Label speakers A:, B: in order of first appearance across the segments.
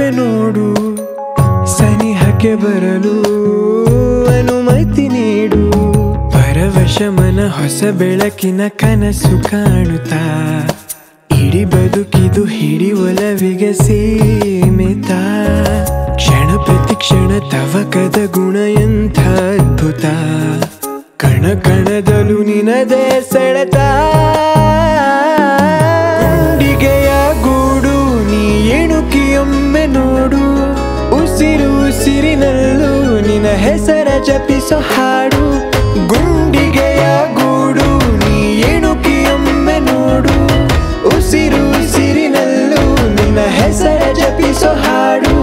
A: ಇರುವೆ ನೋಡು ಸನಿಹಕ್ಕೆ ಬರಲು ಅನುಮತಿ ನೀಡು ಪರವಶ ಮನ ಹೊಸ ಬೆಳಕಿನ ಕನಸು ಕಾಣುತ್ತಾ ಇಡೀ ಬದುಕಿದು ಹಿಡಿ ಒಲವಿಗೆ ಸೀಮಿತ ಕ್ಷಣ ಪ್ರತಿ ಕ್ಷಣ ತವಕದ ಗುಣ ಎಂಥ ಅದ್ಭುತ ಕಣ ಕಣದಲು ನಿನದೇ ಸೆಳೆತ ಗುಂಡಿಗೆಯ ಗೂಡು ನೀ ಎಣುಕಿಯೊಮ್ಮೆ ನೋಡು ಉಸಿರು ಉಸಿರಿನಲ್ಲೂ ನಿನ ಹೆಸರ ಜಪಿಸೋ ಹಾಡು ಗುಂಡಿಗೆಯ ಗೂಡು ನೀ ಎಣುಕಿಯೊಮ್ಮೆ ನೋಡು ಉಸಿರು ಉಸಿರಿನಲ್ಲೂ ನಿನ್ನ ಹೆಸರ ಜಪಿಸೋ ಹಾಡು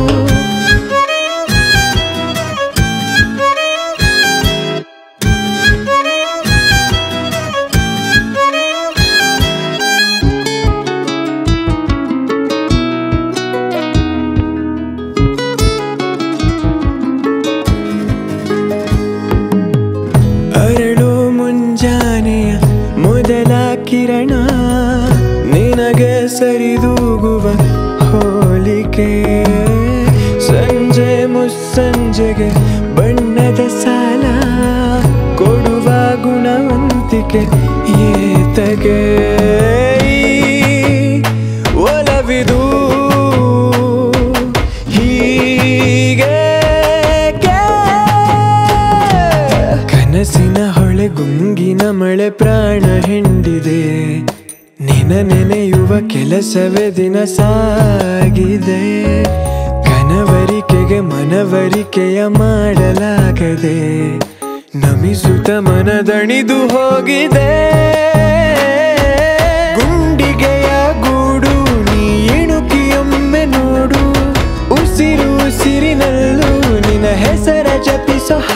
A: ಅರಳು ಮುಂಜಾನೆಯ ಮೊದಲ ಕಿರಣ ನಿನಗೆ ಸರಿದೂಗುವ ಹೋಲಿಕೆ ಸಂಜೆ ಮುಸ್ಸಂಜೆಗೆ ಬಣ್ಣದ ಸಾಲ ಕೊಡುವ ಗುಣವಂತಿಕೆ ಏತಗೆ ಈ ಒಲವಿದು ಹೀಗೇಕೆ ಕನಸಿನ ಹೊಳೆ ಗುಂಗಿನ ಮಳೆ ಪ್ರಾಣ ಹಿಂಡಿದೆ ನಿನ ನೆನೆಯುವ ಕೆಲಸವೇ ದಿನ ಸಾಗಿದೆ ಕನವರಿಕೆಗೆ ಮನವರಿಕೆಯ ಮಾಡಲಾಗದೆ ನಮಿಸುತ್ತ ಮನದಣಿದು ಹೋಗಿದೆ ಗುಂಡಿಗೆಯ ಗೂಡು ನೀ ಎಣುಕಿಯೊಮ್ಮೆ ನೋಡು ಉಸಿರು ಉಸಿರಿನಲ್ಲೂ ನಿನ್ನ ಹೆಸರ ಜಪಿಸೋ